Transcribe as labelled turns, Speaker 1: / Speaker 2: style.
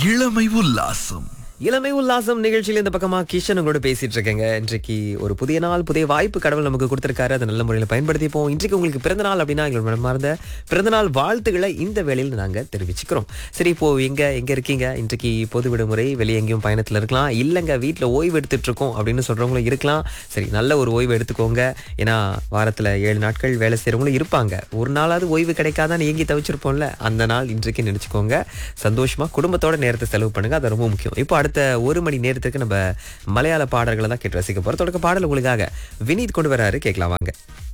Speaker 1: இளமை உல்லாசம்
Speaker 2: இளமை உல்லாசம் நிகழ்ச்சியில் இந்த பக்கமா கிஷன் உங்களோட பேசிட்டு இருக்கேங்க இன்றைக்கு ஒரு புதிய நாள் புதிய வாய்ப்பு கடவுள் நமக்கு கொடுத்திருக்காரு அதை நல்ல முறையில் பயன்படுத்திப்போம் இன்றைக்கு உங்களுக்கு பிறந்த நாள் அப்படின்னா எங்களோட மனமார்ந்த பிறந்த நாள் வாழ்த்துக்களை இந்த வேளையில் நாங்க தெரிவிச்சுக்கிறோம் சரி இப்போ எங்க எங்க இருக்கீங்க இன்றைக்கு பொது விடுமுறை வெளியே எங்கேயும் பயணத்துல இருக்கலாம் இல்லைங்க வீட்டில் ஓய்வு எடுத்துட்டு இருக்கோம் அப்படின்னு சொல்றவங்களும் இருக்கலாம் சரி நல்ல ஒரு ஓய்வு எடுத்துக்கோங்க ஏன்னா வாரத்துல ஏழு நாட்கள் வேலை செய்யறவங்களும் இருப்பாங்க ஒரு நாளாவது ஓய்வு கிடைக்காதான் ஏங்கி தவிச்சிருப்போம்ல அந்த நாள் இன்றைக்கு நினைச்சுக்கோங்க சந்தோஷமா குடும்பத்தோட நேரத்தை செலவு பண்ணுங்க அது ரொம்ப முக்கியம் இப்போ அடுத்த ஒரு மணி நேரத்துக்கு நம்ம மலையாள பாடல்களை தான் கேட்டு ரசிக்க போறோம் தொடக்க பாடல் உங்களுக்காக வினீத் கொண்டு வராரு கேட்கலாம் வாங்க